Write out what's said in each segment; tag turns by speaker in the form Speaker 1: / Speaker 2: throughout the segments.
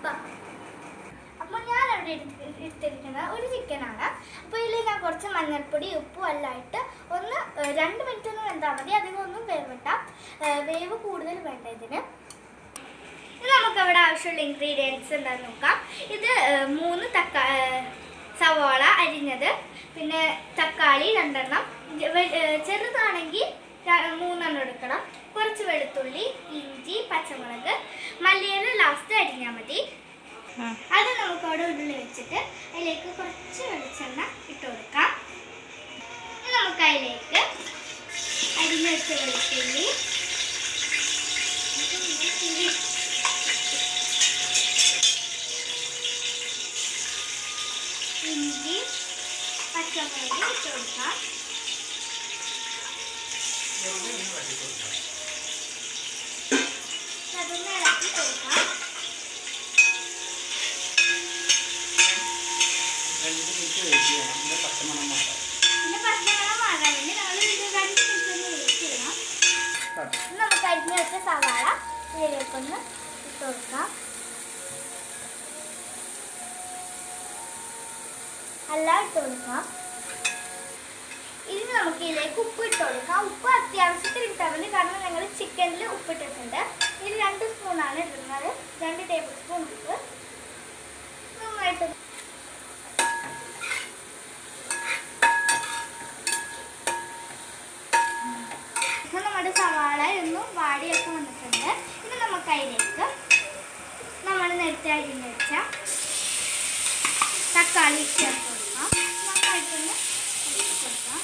Speaker 1: അപ്പോൾ ഞാൻ അവിടെ എടുത്ത് എടുത്തിരിക്കുന്നത് ഒരു ചിക്കനാണ് അപ്പോൾ ഇതിൽ ഞാൻ കുറച്ച് മഞ്ഞൾപ്പൊടി ഉപ്പും എല്ലാം ഇട്ട് ഒന്ന് ഏഹ്, രണ്ട് മിനിറ്റ് ഒന്ന് വെന്താൽ മതി അധികം ഒന്നും വേവട്ട ഏഹ്, വേവ് കൂടുതൽ വേണ്ട ഇതിന് ഇനി നമുക്ക് അവിടെ ആവശ്യമുള്ള ഇൻഗ്രീഡിയൻസ് എന്താണെന്ന് നോക്കാം ഇത് ഏഹ്, മൂന്ന് തക്കാ ഏഹ്, സവാള അരിഞ്ഞത് പിന്നെ തക്കാളി രണ്ടെണ്ണം ജ- വെ- ഏഹ്, ചെറുതാണെങ്കിൽ ര- മൂന്നെണ്ണം എടുക്കണം കുറച്ച് വെളുത്തുള്ളി ഇഞ്ചി പച്ചമുളക് മല്ലിയില ലാസ്റ്റ് അരിഞ്ഞാൽ മതി അത് നമുക്ക് അവിടെ ഉള്ളിൽ വെച്ചിട്ട് അതിലേക്ക് കുറച്ച് വെളിച്ചെണ്ണ ഇട്ട് കൊടുക്കാം ഇനി നമുക്ക് അതിലേക്ക് അരിഞ്ഞ് വെച്ച വെളുത്തുള്ളി ഇഞ്ചി പച്ചമുളക് ഇട്ട് കൊടുക്കാം അതൊന്ന് ഇളക്കി കൊടുക്കാം
Speaker 2: രണ്ട് മിനിറ്റ് വെയിറ്റ് ചെയ്യണം ഇതിൻ്റെ പച്ചമണം മാറാം
Speaker 1: പിന്നെ പച്ചമുളക് മാറാൻ വേണ്ടി നമ്മൾ ഇത് രണ്ട് മിനിറ്റ് ഒന്ന് വെയിറ്റ് ചെയ്യണം ഇനി നമുക്ക് അരിഞ്ഞ് വെച്ച സവാള ഇതിലേക്കൊന്ന് ഇട്ട് കൊടുക്കാം എല്ലാം ഇട്ട് കൊടുക്കാം ഇനി നമുക്ക് ഇതിലേക്ക് ഉപ്പ് ഇട്ട് കൊടുക്കാം ഉപ്പ് അത്യാവശ്യത്തിന് ഇട്ടാൽ മതി കാരണം ഞങ്ങൾ ചിക്കനിൽ ഉപ്പിട്ടിട്ടുണ്ട് ഇതിൽ രണ്ട് സ്പൂണാണ് ഇടുന്നത് രണ്ട് ടേബിൾ സ്പൂൺ ഉപ്പ് നന്നായിട്ട് ഇപ്പൊ നമ്മുടെ സവാള ഒന്നും വാടിയൊക്കെ വന്നിട്ടുണ്ട് ഇനി നമുക്ക് അതിലേക്ക് നമ്മൾ നേരത്തെ അരിഞ്ഞ് വെച്ച തക്കാളി ചേർത്ത് കൊടുക്കാം നന്നായിട്ടൊന്ന് ഇളക്കി കൊടുക്കാം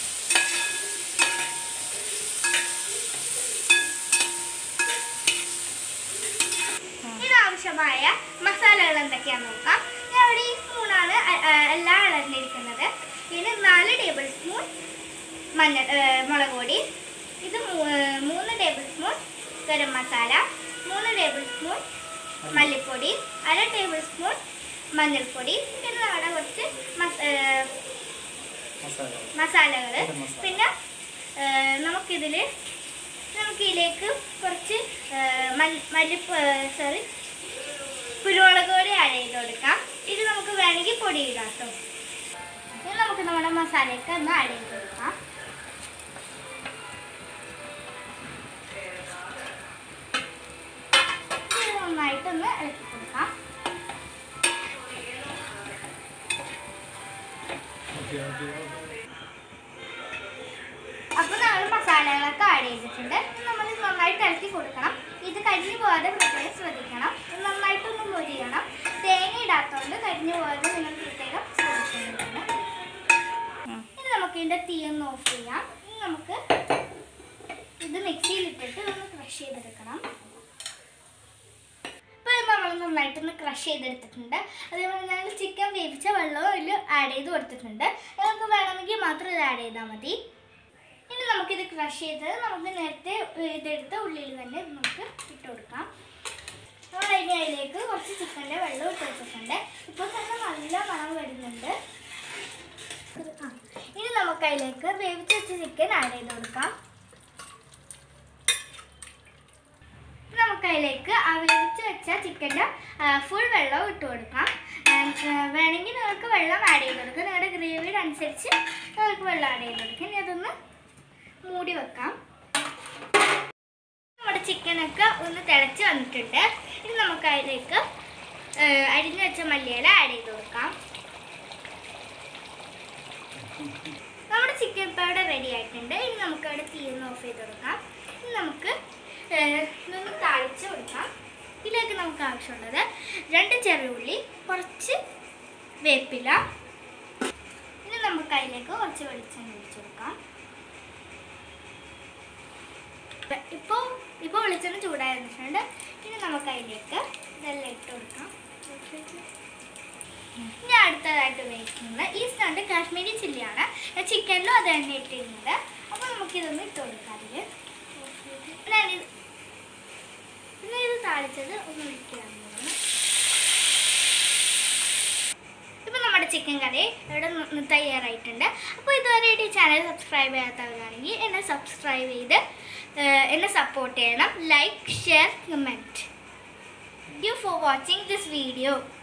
Speaker 1: ഇതിനാവശ്യമായ മസാലകൾ എന്തൊക്കെയാണെന്ന് നോക്കാം ഞാൻ ഇവിടെ ഈ സ്പൂണാണ് അ- ആ, എല്ലാം ഇളഞ്ഞിരിക്കുന്നത് ഇതിന് നാല് ടേബിൾ സ്പൂൺ മഞ്ഞൾ ഏഹ് മുളക് പൊടി ഇത് മൂ- ഏഹ് മൂന്ന് ടേബിൾ സ്പൂൺ ഗരം മസാല മൂന്ന് ടേബിൾ സ്പൂൺ മല്ലിപ്പൊടി അര ടേബിൾ സ്പൂൺ മഞ്ഞൾപ്പൊടി പിന്നെ നമ്മുടെ കുറച്ച് മസ- ഏഹ്
Speaker 2: മസാല
Speaker 1: മസാലകൾ
Speaker 2: ഗരം മസാല.
Speaker 1: പിന്നെ ഏഹ് നമുക്കിതിൽ നമുക്ക് ഇതിലേക്ക് കുറച്ച് ഏഹ് മല്ലി മല്ലിപ്പ് സോറി കുരുമുളക് പൊടി ആഡ് ചെയ്ത് കൊടുക്കാം ഇത് നമുക്ക് വേണമെങ്കിൽ പൊടി ഇടാം കേട്ടോ ഇനി നമുക്ക് നമ്മുടെ മസാലയൊക്കെ ഒന്ന് ആഡ് ചെയ്ത് കൊടുക്കാം ഇത് നന്നായിട്ടൊന്ന് ഇളക്കി കൊടുക്കാം
Speaker 2: ഓക്കെ ഓക്കെ
Speaker 1: അപ്പോൾ നമ്മൾ മസാലകളൊക്കെ ആഡ് ചെയ്തിട്ടുണ്ട് നമ്മൾ നന്നായിട്ട് ഇളക്കി കൊടുക്കണം ഇത് കരിഞ്ഞു പോകാതെ പ്രത്യേകം ശ്രദ്ധിക്കണം ഇത് നന്നായിട്ടൊന്ന് മൊരിയണം തേങ്ങ ഇടാത്തതുകൊണ്ട് കരിഞ്ഞു പോകാതെ നിങ്ങൾ പ്രത്യേകം ശ്രദ്ധിക്കേണ്ടതാണ് ഇനി നമുക്ക് ഇതിൻ്റെ തീ ഒന്ന് ഓഫ് ചെയ്യാം ഇനി നമുക്ക് ഇത് മിക്സിയിലിട്ടിട്ട് ഒന്ന് ക്രഷ് ചെയ്തെടുക്കണം ഇപ്പോൾ ഇത് നമ്മൾ നന്നായിട്ടൊന്ന് ക്രഷ് ചെയ്തെടുത്തിട്ടുണ്ട് അതേപോലെ ഞങ്ങൾ ചിക്കൻ വേവിച്ച വെള്ളവും ഇതിൽ ആഡ് ചെയ്ത് കൊടുത്തിട്ടുണ്ട് നമുക്ക് വേണമെങ്കിൽ മാത്രം ഇത് ആഡ് ചെയ്താൽ മതി ഇനി നമുക്കിത് ക്രഷ് ചെയ്ത് നമുക്ക് നേരത്തെ ഇതെടുത്ത് ഉള്ളിൽ തന്നെ ഇത് നമുക്ക് ഇട്ട് കൊടുക്കാം നമ്മൾ അതിന് അതിലേക്ക് കുറച്ച് ചിക്കൻ്റെ വെള്ളം ഇട്ട് വെച്ചിട്ടുണ്ട് ഇപ്പോൾ തന്നെ നല്ല മണം വരുന്നുണ്ട് ആ ഇനി നമുക്ക് അതിലേക്ക് വേവിച്ച് വെച്ച ചിക്കൻ ആഡ് ചെയ്ത് കൊടുക്കാം നമുക്ക് അതിലേക്ക് ആ വേവിച്ച് വെച്ച ചിക്കൻ്റെ ഫുൾ വെള്ളം ഇട്ട് കൊടുക്കാം ആ, വേണമെങ്കിൽ നിങ്ങൾക്ക് വെള്ളം ആഡ് ചെയ്ത് കൊടുക്കാം നിങ്ങളുടെ ഗ്രേവിയുടെ അനുസരിച്ച് നിങ്ങൾക്ക് വെള്ളം ആഡ് ചെയ്ത് കൊടുക്കാം ഇനി അതൊന്ന് മൂടി വെക്കാം നമ്മുടെ ചിക്കനൊക്കെ ഒന്ന് തിളച്ച് വന്നിട്ടുണ്ട് ഇനി നമുക്ക് അതിലേക്ക് ആ, അരിഞ്ഞു വെച്ച മല്ലിയില ആഡ് ചെയ്ത് കൊടുക്കാം നമ്മുടെ ചിക്കൻ ഇപ്പോൾ അവിടെ റെഡി ആയിട്ടുണ്ട് ഇനി നമുക്ക് അവിടെ തീ ഒന്ന് ഓഫ് ചെയ്ത് കൊടുക്കാം ഇനി നമുക്ക് ഏഹ്, ഇതൊന്ന് താളിച്ച് കൊടുക്കാം ഇതിലേക്ക് നമുക്ക് ആവശ്യമുള്ളത് രണ്ട് ചെറിയ ഉള്ളി കുറച്ച് വേപ്പില ഇനി നമുക്ക് അതിലേക്ക് കുറച്ച് വെളിച്ചെണ്ണ ഒഴിച്ച് കൊടുക്കാം ഇപ്പോൾ ഇപ്പോൾ വെളിച്ചെണ്ണ ചൂടായി വന്നിട്ടുണ്ട് ഇനി നമുക്ക് അതിലേക്ക് ഇതെല്ലാം ഇട്ട് കൊടുക്കാം ഇനി അടുത്തതായിട്ട് ഉപയോഗിക്കുന്നത് ഈ സ്റ്റണ്ട് കാശ്മീരി ചില്ലിയാണ് ചിക്കനിലും അത് തന്നെ ഇട്ടിരുന്നത് അപ്പോൾ നമുക്കിതൊന്ന് ഇട്ട് കൊടുക്കാം അതിൽ പിന്നെ ഇത് പിന്നെ ഇത് താളിച്ചത് ഒന്ന് ഒഴിക്കുകയാണ് ഇപ്പം നമ്മുടെ ചിക്കൻ കറി ഇവിടെ ന- തയ്യാറായിട്ടുണ്ട് അപ്പോൾ ഇതുവരെയായിട്ട് ഈ ചാനൽ സബ്സ്ക്രൈബ് ചെയ്യാത്തവരാണെങ്കിൽ എന്നെ സബ്സ്ക്രൈബ് ചെയ്ത് ഏഹ്, എന്നെ സപ്പോർട്ട് ചെയ്യണം like share comment Thank you for watching this video.